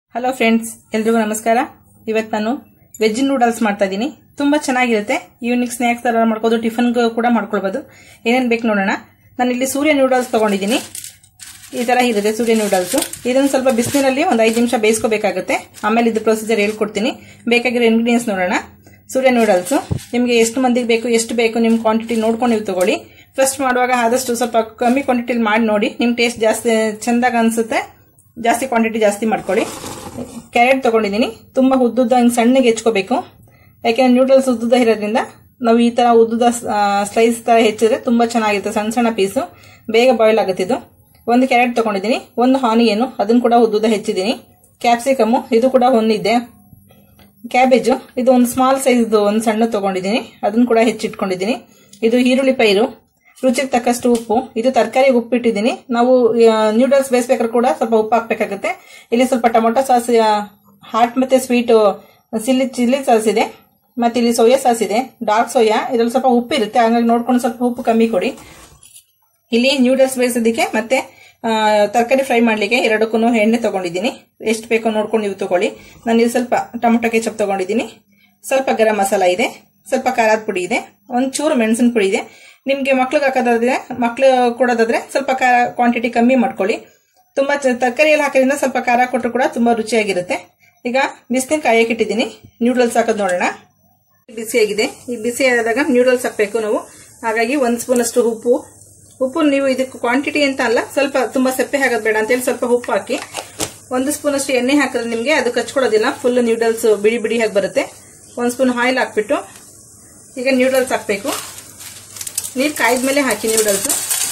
hello friends ಎಲ್ರಿಗೂ ನಮಸ್ಕಾರ ಇವತ್ತು ನಾನು ವೆಜ್ ನೂಡಲ್ಸ್ ಮಾಡ್ತಾ ಇದ್ದೀನಿ ತುಂಬ ಚೆನ್ನಾಗಿರುತ್ತೆ ಈವ್ನಿಂಗ್ ಸ್ನ್ಯಾಕ್ಸ್ ಥರ ಮಾಡ್ಕೋದು ಟಿಫನ್ ಕೂಡ ಮಾಡ್ಕೊಳ್ಬೋದು ಏನೇನು ಬೇಕು ನೋಡೋಣ ನಾನು ಇಲ್ಲಿ ಸೂರ್ಯ ನೂಡಲ್ಸ್ ತೊಗೊಂಡಿದ್ದೀನಿ ಈ ಥರ ಇರುತ್ತೆ ಸೂರ್ಯ ನೂಡಲ್ಸ್ ಇದನ್ನು ಸ್ವಲ್ಪ ಬಿಸಿಲಿನಲ್ಲಿ ಒಂದು ಐದು ನಿಮಿಷ ಬೇಯಿಸ್ಕೋಬೇಕಾಗುತ್ತೆ ಆಮೇಲೆ ಇದು ಪ್ರೊಸೀಜರ್ ಹೇಳ್ಕೊಡ್ತೀನಿ ಬೇಕಾಗಿರೋ ಇಂಗ್ರೀಡಿಯೆಂಟ್ಸ್ ನೋಡೋಣ ಸೂರ್ಯ ನೂಡಲ್ಸ್ ನಿಮಗೆ ಎಷ್ಟು ಮಂದಿಗೆ ಬೇಕು ಎಷ್ಟು ಬೇಕು ನಿಮ್ಮ ಕ್ವಾಂಟಿಟಿ ನೋಡ್ಕೊಂಡು ನೀವು ತಗೊಳ್ಳಿ ಫಸ್ಟ್ ಮಾಡುವಾಗ ಆದಷ್ಟು ಸ್ವಲ್ಪ ಕಮ್ಮಿ ಕ್ವಾಂಟಿಟಿಲಿ ಮಾಡಿ ನೋಡಿ ನಿಮ್ಮ ಟೇಸ್ಟ್ ಜಾಸ್ತಿ ಚೆಂದಾಗ ಅನಿಸುತ್ತೆ ಜಾಸ್ತಿ ಕ್ವಾಂಟಿಟಿ ಜಾಸ್ತಿ ಮಾಡ್ಕೊಳ್ಳಿ ಕ್ಯಾರೆಟ್ ತಗೊಂಡಿದ್ದೀನಿ ತುಂಬ ಉದ್ದುದ್ದ ಹಿಂಗೆ ಸಣ್ಣಗೆ ಹೆಚ್ಕೋಬೇಕು ಯಾಕೆಂದ್ರೆ ನೂಡಲ್ಸ್ ಉದ್ದುದ್ದ ಇರೋದ್ರಿಂದ ನಾವು ಈ ತರ ಉದ್ದುದ ಸ್ಲೈಸ್ ತರ ಹೆಚ್ಚಿದ್ರೆ ತುಂಬಾ ಚೆನ್ನಾಗಿರುತ್ತೆ ಸಣ್ಣ ಸಣ್ಣ ಪೀಸು ಬೇಗ ಬಾಯ್ಲ್ ಆಗುತ್ತೆ ಇದು ಒಂದು ಕ್ಯಾರೆಟ್ ತಗೊಂಡಿದ್ದೀನಿ ಒಂದು ಆನಿಯನು ಅದನ್ನು ಕೂಡ ಉದ್ದುದ ಹೆಚ್ಚಿದ್ದೀನಿ ಕ್ಯಾಪ್ಸಿಕಮ್ಮು ಇದು ಕೂಡ ಒಂದಿದೆ ಕ್ಯಾಬೇಜು ಇದು ಒಂದು ಸ್ಮಾಲ್ ಸೈಜ್ ಒಂದು ಸಣ್ಣ ತಗೊಂಡಿದ್ದೀನಿ ಅದನ್ನು ಕೂಡ ಹೆಚ್ಚಿಟ್ಕೊಂಡಿದ್ದೀನಿ ಇದು ಈರುಳ್ಳಿ ಪೈರು ರುಚಿಗೆ ತಕ್ಕಷ್ಟು ಉಪ್ಪು ಇದು ತರಕಾರಿಗೆ ಉಪ್ಪಿಟ್ಟಿದ್ದೀನಿ ನಾವು ನ್ಯೂಡಲ್ಸ್ ಬೇಯಿಸ್ಬೇಕಾದ್ರೆ ಕೂಡ ಸ್ವಲ್ಪ ಉಪ್ಪು ಹಾಕ್ಬೇಕಾಗುತ್ತೆ ಇಲ್ಲಿ ಸ್ವಲ್ಪ ಟೊಮೊಟೊ ಸಾಸ್ ಹಾಟ್ ಮತ್ತೆ ಸ್ವೀಟ್ ಚಿಲ್ಲಿ ಚಿಲ್ಲಿ ಸಾಸ್ ಇದೆ ಮತ್ತೆ ಇಲ್ಲಿ ಸೋಯಾ ಸಾಸ್ ಇದೆ ಡಾರ್ಕ್ ಸೋಯಾ ಇದ್ರಲ್ಲಿ ಸ್ವಲ್ಪ ಉಪ್ಪು ಇರುತ್ತೆ ಹಾಗಾಗಿ ನೋಡ್ಕೊಂಡು ಸ್ವಲ್ಪ ಉಪ್ಪು ಕಮ್ಮಿ ಕೊಡಿ ಇಲ್ಲಿ ನ್ಯೂಡಲ್ಸ್ ಬೇಯಿಸೋದಕ್ಕೆ ಮತ್ತೆ ತರಕಾರಿ ಫ್ರೈ ಮಾಡಲಿಕ್ಕೆ ಎರಡಕ್ಕೂ ಎಣ್ಣೆ ತಗೊಂಡಿದ್ದೀನಿ ಎಷ್ಟು ಬೇಕೋ ನೋಡ್ಕೊಂಡು ನೀವು ತಗೊಳ್ಳಿ ನಾನು ಇಲ್ಲಿ ಸ್ವಲ್ಪ ಟೊಮೊಟೊ ಕೆಚಪ್ ತಗೊಂಡಿದ್ದೀನಿ ಸ್ವಲ್ಪ ಗರಂ ಮಸಾಲ ಇದೆ ಸ್ವಲ್ಪ ಖಾರದ ಪುಡಿ ಇದೆ ಒಂದು ಚೂರು ಮೆಣಸಿನ ಪುಡಿ ಇದೆ ನಿಮಗೆ ಮಕ್ಳಿಗೆ ಹಾಕೋದಾದ್ರೆ ಮಕ್ಳು ಕೊಡೋದಾದ್ರೆ ಸ್ವಲ್ಪ ಖಾರ ಕ್ವಾಂಟಿಟಿ ಕಮ್ಮಿ ಮಾಡ್ಕೊಳ್ಳಿ ತುಂಬಾ ತರಕಾರಿ ಎಲ್ಲ ಹಾಕೋದ್ರಿಂದ ಸ್ವಲ್ಪ ಖಾರ ಕೊಟ್ಟರು ಕೂಡ ತುಂಬಾ ರುಚಿಯಾಗಿರುತ್ತೆ ಈಗ ಬಿಸಿನೀರು ಕಾಯಕ್ಕೆ ಇಟ್ಟಿದ್ದೀನಿ ನ್ಯೂಡಲ್ಸ್ ಹಾಕೋದು ನೋಡೋಣ ಬಿಸಿಯಾಗಿದೆ ಈ ಬಿಸಿ ಆದಾಗ ನ್ಯೂಡಲ್ಸ್ ಹಾಕಬೇಕು ನಾವು ಹಾಗಾಗಿ ಒಂದು ಸ್ಪೂನ್ ಅಷ್ಟು ಉಪ್ಪು ಉಪ್ಪು ನೀವು ಇದಕ್ಕೆ ಕ್ವಾಂಟಿಟಿ ಅಂತ ಅಲ್ಲ ಸ್ವಲ್ಪ ತುಂಬಾ ಸಪ್ಪೆ ಹಾಕೋದು ಬೇಡ ಅಂತೇಳಿ ಸ್ವಲ್ಪ ಉಪ್ಪು ಹಾಕಿ ಒಂದು ಸ್ಪೂನ್ ಅಷ್ಟು ಎಣ್ಣೆ ಹಾಕಿದ್ರೆ ನಿಮಗೆ ಅದು ಕಚ್ಕೊಳ್ಳೋದಿಲ್ಲ ಫುಲ್ ನ್ಯೂಡಲ್ಸ್ ಬಿಡಿ ಬಿಡಿ ಆಗಿ ಬರುತ್ತೆ ಒಂದು ಸ್ಪೂನ್ ಆಯಿಲ್ ಹಾಕ್ಬಿಟ್ಟು ಈಗ ನ್ಯೂಡಲ್ಸ್ ಹಾಕಬೇಕು ನೀರು ಕಾಯ್ದ ಮೇಲೆ ಹಾಕಿ ನ್ಯೂಡಲ್ಸ್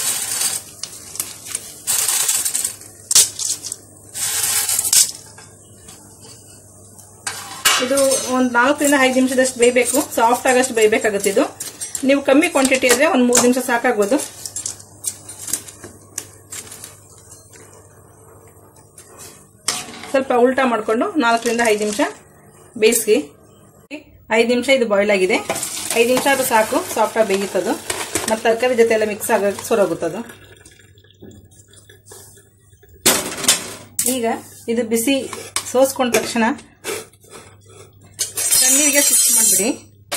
ಇದು ಒಂದು ನಾಲ್ಕರಿಂದ ಐದು ನಿಮಿಷದಷ್ಟು ಬೇಯಬೇಕು ಸಾಫ್ಟ್ ಆಗಷ್ಟು ಬೇಯಬೇಕಾಗುತ್ತೆ ಇದು ನೀವು ಕಮ್ಮಿ ಕ್ವಾಂಟಿಟಿ ಇದ್ರೆ ಒಂದು ಮೂರು ನಿಮಿಷ ಸಾಕಾಗ್ಬೋದು ಸ್ವಲ್ಪ ಉಲ್ಟಾ ಮಾಡಿಕೊಂಡು ನಾಲ್ಕರಿಂದ ಐದು ನಿಮಿಷ ಬೇಯಿಸಿ ಐದು ನಿಮಿಷ ಇದು ಬಾಯ್ಲ್ ಆಗಿದೆ ಐದು ನಿಮಿಷ ಅದು ಸಾಕು ಸಾಫ್ಟಾಗಿ ಬೇಯುತ್ತದು ಮತ್ತು ತರಕಾರಿ ಜೊತೆ ಎಲ್ಲ ಮಿಕ್ಸ್ ಆಗೋಕ್ಕೆ ಸೊರೋಗುತ್ತದು ಈಗ ಇದು ಬಿಸಿ ಸೋಸ್ಕೊಂಡ ತಕ್ಷಣ ತಣ್ಣೀರಿಗೆ ಶಿಫ್ಟ್ ಮಾಡಿಬಿಡಿ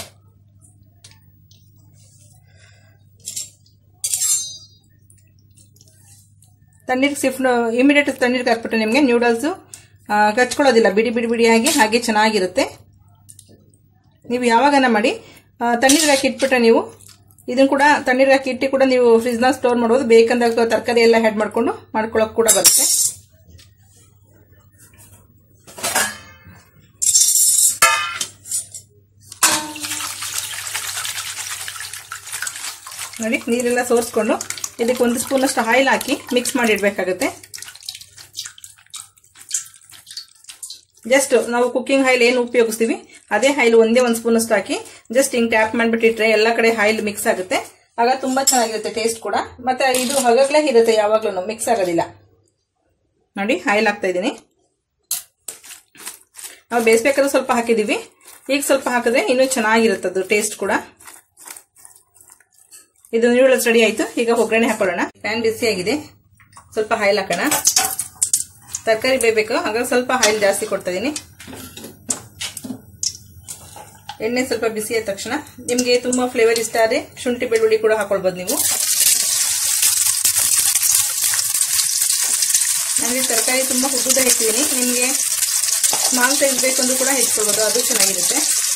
ತಣ್ಣೀರಿಗೆ ಶಿಫ್ಟ್ ಇಮಿಡಿಯೇಟ್ ತಣ್ಣೀರಿಗೆ ಹಾಕ್ಬಿಟ್ಟು ನಿಮಗೆ ನ್ಯೂಡಲ್ಸು ಕಚ್ಕೊಳ್ಳೋದಿಲ್ಲ ಬಿಡಿ ಬಿಡಿ ಬಿಡಿಯಾಗಿ ಹಾಗೆ ಚೆನ್ನಾಗಿರುತ್ತೆ ನೀವು ಯಾವಾಗನ ಮಾಡಿ ತಣ್ಣೀರಿಗೆ ಹಾಕಿ ಇಟ್ಬಿಟ್ರೆ ನೀವು ಇದನ್ನು ಕೂಡ ತಣ್ಣೀರಿಗೆ ಹಾಕಿ ಇಟ್ಟು ಕೂಡ ನೀವು ಫ್ರಿಜ್ನ ಸ್ಟೋರ್ ಮಾಡ್ಬೋದು ಬೇಕಂದಾಗ ತರಕಾರಿ ಎಲ್ಲ ಹ್ಯಾಡ್ ಮಾಡಿಕೊಂಡು ಮಾಡ್ಕೊಳ್ಳೋಕೆ ಕೂಡ ಬರುತ್ತೆ ನೋಡಿ ನೀರೆಲ್ಲ ಸೋರಿಸ್ಕೊಂಡು ಇದಕ್ಕೆ ಒಂದು ಸ್ಪೂನ್ ಅಷ್ಟು ಆಯಿಲ್ ಹಾಕಿ ಮಿಕ್ಸ್ ಮಾಡಿ ಇಡಬೇಕಾಗುತ್ತೆ ಜಸ್ಟ್ ನಾವು ಕುಕ್ಕಿಂಗ್ ಆಯಿಲ್ ಏನು ಉಪಯೋಗಿಸ್ತೀವಿ ಅದೇ ಆಯಿಲ್ ಒಂದೇ ಒಂದು ಸ್ಪೂನ್ ಅಷ್ಟು ಹಾಕಿ ಜಸ್ಟ್ ಹಿಂಗ್ ಟ್ಯಾಪ್ ಮಾಡಿಬಿಟ್ಟಿಟ್ರೆ ಎಲ್ಲ ಕಡೆ ಆಯಿಲ್ ಮಿಕ್ಸ್ ಆಗುತ್ತೆ ಆಗ ತುಂಬಾ ಚೆನ್ನಾಗಿರುತ್ತೆ ಟೇಸ್ಟ್ ಕೂಡ ಮತ್ತೆ ಇದು ಹಗಗ್ಲೇ ಇರುತ್ತೆ ಯಾವಾಗ್ಲೂ ಮಿಕ್ಸ್ ಆಗೋದಿಲ್ಲ ನೋಡಿ ಆಯಿಲ್ ಹಾಕ್ತಾ ಇದ್ದೀನಿ ನಾವು ಬೇಯಿಸ್ಬೇಕಾದ್ರೆ ಸ್ವಲ್ಪ ಹಾಕಿದೀವಿ ಈಗ ಸ್ವಲ್ಪ ಹಾಕಿದ್ರೆ ಇನ್ನೂ ಚೆನ್ನಾಗಿರುತ್ತೆ ಅದು ಟೇಸ್ಟ್ ಕೂಡ ಇದು ನೂಡಲ್ಸ್ ರೆಡಿ ಆಯ್ತು ಈಗ ಒಗ್ಗರಣೆ ಹಾಕೊಳ್ಳೋಣ ಪ್ಯಾನ್ ಬಿಸಿಯಾಗಿದೆ ಸ್ವಲ್ಪ ಆಯಿಲ್ ಹಾಕೋಣ ತರಕಾರಿ ಬೇಯಬೇಕು ಆಗ ಸ್ವಲ್ಪ ಆಯಿಲ್ ಜಾಸ್ತಿ ಕೊಡ್ತಾ ಇದೀನಿ ಎಣ್ಣೆ ಸ್ವಲ್ಪ ಬಿಸಿ ಆದ ತಕ್ಷಣ ನಿಮಗೆ ತುಂಬಾ ಫ್ಲೇವರ್ ಇಷ್ಟ ಆದರೆ ಶುಂಠಿ ಬೆಳ್ಳುಳ್ಳಿ ಕೂಡ ಹಾಕೊಳ್ಬೋದು ನೀವು ನನಗೆ ತರಕಾರಿ ತುಂಬಾ ಉದ್ದುದ ಹೆಚ್ಚಿದ್ದೀನಿ ನಿಮಗೆ ಸ್ಮಾಲ್ ಸೈಜ್ ಬೇಕಂದ್ರೂ ಕೂಡ ಹೆಚ್ಚಿಕೊಳ್ಬೋದು ಅದು ಚೆನ್ನಾಗಿರುತ್ತೆ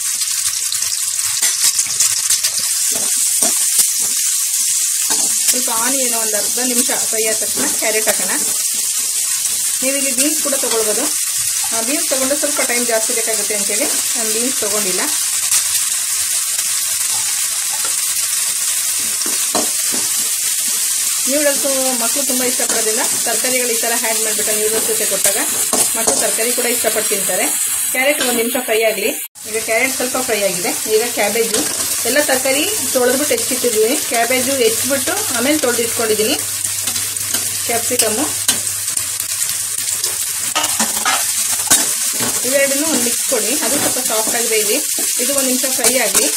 ಸ್ವಲ್ಪ ಆನಿಯನ್ ಒಂದು ಅರ್ಧ ನಿಮಿಷ ಫ್ರೈ ಆದ ತಕ್ಷಣ ಕ್ಯಾರೆಟ್ ಹಾಕೋಣ ನೀವು ಇಲ್ಲಿ ಬೀನ್ಸ್ ಕೂಡ ತೊಗೊಳ್ಬೋದು ಬೀನ್ಸ್ ತೊಗೊಂಡು ಸ್ವಲ್ಪ ಟೈಮ್ ಜಾಸ್ತಿ ಬೇಕಾಗುತ್ತೆ ಅಂತೇಳಿ ನಾನು ಬೀನ್ಸ್ ತೊಗೊಂಡಿಲ್ಲ ನ್ಯೂಡಲ್ಸು ಮಕ್ಕಳು ತುಂಬ ಇಷ್ಟಪಡೋದಿಲ್ಲ ತರಕಾರಿಗಳು ಈ ಥರ ಹ್ಯಾಡ್ ಮಾಡಿಬಿಟ್ಟು ನ್ಯೂಡಲ್ಸ್ ಜೊತೆ ಕೊಟ್ಟಾಗ ಮಕ್ಕಳು ತರಕಾರಿ ಕೂಡ ಇಷ್ಟಪಟ್ಟು ತಿಂತಾರೆ ಕ್ಯಾರೆಟ್ ಒಂದು ನಿಮಿಷ ಫ್ರೈ ಆಗಲಿ ಈಗ ಕ್ಯಾರೆಟ್ ಸ್ವಲ್ಪ ಫ್ರೈ ಆಗಿದೆ ಈಗ ಕ್ಯಾಬೇಜು ಎಲ್ಲ ತರಕಾರಿ ತೊಳೆದ್ಬಿಟ್ಟು ಹೆಚ್ಚಿಟ್ಟಿದ್ದೀನಿ ಕ್ಯಾಬೇಜು ಹೆಚ್ಚಿಬಿಟ್ಟು ಆಮೇಲೆ ತೊಳೆದು ಇಟ್ಕೊಂಡಿದ್ದೀನಿ ಕ್ಯಾಪ್ಸಿಕಮ್ಮು ಇವೆರಡನ್ನೂ ಒಂದು ಮಿಕ್ಸ್ ಕೊಡಿ ಅದು ಸ್ವಲ್ಪ ಸಾಫ್ಟ್ ಆಗಿ ಬೇಯಲಿ ಇದು ಒಂದು ನಿಮಿಷ ಫ್ರೈ ಆಗಲಿ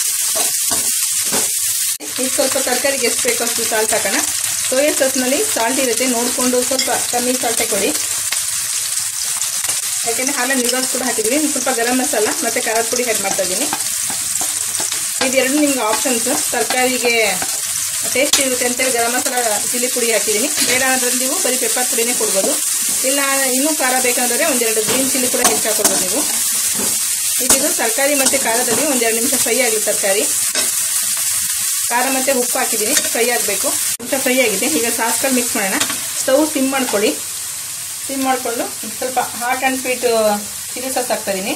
ಈಗ ಸ್ವಲ್ಪ ತರಕಾರಿಗೆ ಎಷ್ಟು ಬೇಕೋ ಅಷ್ಟು ಸಾಲ್ಟ್ ಹಾಕೋಣ ಸೋಯಾ ಸಾಸ್ನಲ್ಲಿ ಸಾಲ್ಟ್ ಇರುತ್ತೆ ನೋಡಿಕೊಂಡು ಸ್ವಲ್ಪ ಕಮ್ಮಿ ಸಾಲ್ಟೇ ಕೊಡಿ ಯಾಕೆಂದ್ರೆ ಹಾಲಲ್ಲಿ ನೂಡಲ್ಸ್ ಕೂಡ ಹಾಕಿದ್ದೀನಿ ಸ್ವಲ್ಪ ಗರಂ ಮಸಾಲ ಮತ್ತು ಖಾರದ ಪುಡಿ ಆ್ಯಡ್ ಮಾಡ್ತಾ ಇದ್ದೀನಿ ಇದೆರಡು ನಿಮ್ಗೆ ಆಪ್ಷನ್ಸ್ ತರಕಾರಿಗೆ ಟೇಸ್ಟ್ ಇರುತ್ತೆ ಅಂತೇಳಿ ಗರಂ ಮಸಾಲ ಚಿಲ್ಲಿ ಪುಡಿ ಹಾಕಿದ್ದೀನಿ ಬೇಡ ಅಂದ್ರೆ ನೀವು ಬರೀ ಪೆಪ್ಪರ್ ಪುಡಿನೇ ಕೊಡ್ಬೋದು ಇಲ್ಲ ಇನ್ನೂ ಖಾರ ಬೇಕಂದ್ರೆ ಒಂದೆರಡು ಗ್ರೀನ್ ಚಿಲ್ಲಿ ಕೂಡ ಹೆಚ್ಚು ಹಾಕೊಳ್ಬೋದು ನೀವು ಇದಿದು ತರಕಾರಿ ಮತ್ತು ಖಾರದಲ್ಲಿ ಒಂದೆರಡು ನಿಮಿಷ ಫ್ರೈ ಆಗಲಿ ತರಕಾರಿ ಖಾರ ಮತ್ತು ಉಪ್ಪು ಹಾಕಿದ್ದೀನಿ ಫ್ರೈ ಆಗಬೇಕು ನಿಮಿಷ ಫ್ರೈ ಆಗಿದೆ ಈಗ ಸಾಸ್ಗಳು ಮಿಕ್ಸ್ ಮಾಡೋಣ ಸ್ಟವ್ ಸಿಮ್ ಮಾಡ್ಕೊಳ್ಳಿ ಸಿಮ್ ಮಾಡಿಕೊಂಡು ಸ್ವಲ್ಪ hot and sweet chilli sauce ಹಾಕ್ತಾಯಿದ್ದೀನಿ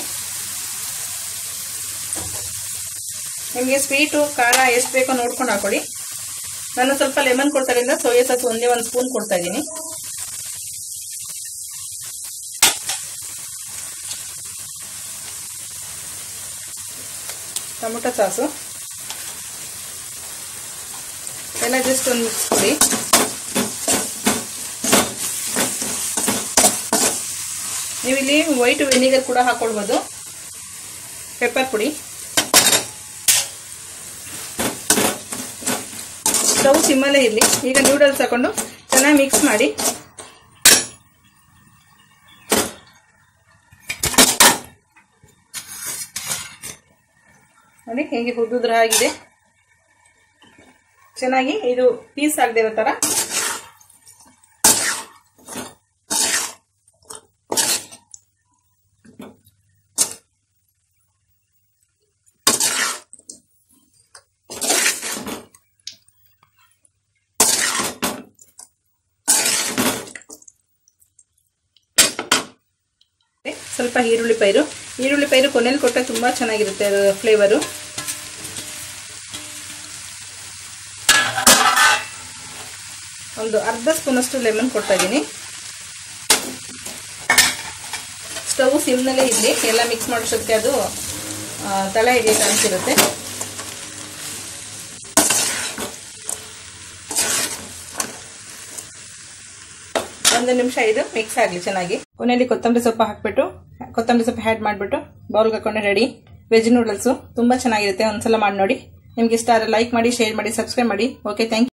ನಿಮಗೆ ಸ್ವೀಟು ಖಾರ ಎಷ್ಟು ಬೇಕೋ ನೋಡ್ಕೊಂಡು ಹಾಕೊಳ್ಳಿ ನಾನು ಸ್ವಲ್ಪ ಲೆಮನ್ ಕೊಡ್ತಾರಿಂದ ಸೋಯಾ ಸಾಸ್ ಒಂದೇ ಒಂದು ಸ್ಪೂನ್ ಕೊಡ್ತಾ ಇದ್ದೀನಿ ಟೊಮೊಟೊ ಸಾಸು ಎಲ್ಲ ಜಸ್ಟ್ ಒಂದು ಮಿಕ್ಸ್ ಕೊಡಿ ನೀವು ಇಲ್ಲಿ ವೈಟ್ ವೆನಿಗರ್ ಕೂಡ ಹಾಕೊಳ್ಬೋದು ಪೆಪ್ಪರ್ ಪುಡಿ ಸ್ಟವ್ ಸಿಮ್ಮಲ್ಲೇ ಇರಲಿ ಈಗ ನೂಡಲ್ಸ್ ಹಾಕೊಂಡು ಚೆನ್ನಾಗಿ ಮಿಕ್ಸ್ ಮಾಡಿ ನೋಡಿ ಹೇಗೆ ಹುದ್ದುದ್ರ ಆಗಿದೆ ಚೆನ್ನಾಗಿ ಇದು ಪೀಸ್ ಆಗದೆ ಇರೋ ಥರ ಸ್ವಲ್ಪ ಈರುಳ್ಳಿ ಪೈರು ಈರುಳ್ಳಿ ಪೈರು ಕೊನೆಯಲ್ಲಿ ಕೊಟ್ಟರೆ ತುಂಬ ಚೆನ್ನಾಗಿರುತ್ತೆ ಅದು ಫ್ಲೇವರು ಒಂದು ಅರ್ಧ ಸ್ಪೂನಷ್ಟು ಲೆಮನ್ ಕೊಡ್ತಾ ಇದ್ದೀನಿ ಸ್ಟವ್ ಸಿಮ್ನಲ್ಲೇ ಇರಲಿ ಎಲ್ಲ ಮಿಕ್ಸ್ ಮಾಡೋಷ್ಟೊತ್ತಿಗೆ ಅದು ತಳ ಹಿಡಿಯೋ ಚಾನ್ಸ್ ಇರುತ್ತೆ ಒಂದು ನಿಮಿಷ ಇದು ಮಿಕ್ಸ್ ಆಗಲಿ ಚೆನ್ನಾಗಿ ಕೊನೆಯಲ್ಲಿ ಕೊತ್ತಂಬರಿ ಸೊಪ್ಪು ಹಾಕ್ಬಿಟ್ಟು ಕೊತ್ತಂಬರಿ ಸೊಪ್ಪು ಆ್ಯಡ್ ಮಾಡಿಬಿಟ್ಟು ಬೌಲ್ಗೆ ಹಾಕೊಂಡೆ ರೆಡಿ ವೆಜ್ ನೂಡಲ್ಸು ತುಂಬ ಚೆನ್ನಾಗಿರುತ್ತೆ ಒಂದ್ಸಲ ಮಾಡಿ ನೋಡಿ ನಿಮ್ಗೆ ಇಷ್ಟ ಆದರೆ ಲೈಕ್ ಮಾಡಿ ಶೇರ್ ಮಾಡಿ ಸಬ್ಸ್ಕ್ರೈಬ್ ಮಾಡಿ ಓಕೆ ಥ್ಯಾಂಕ್ ಯು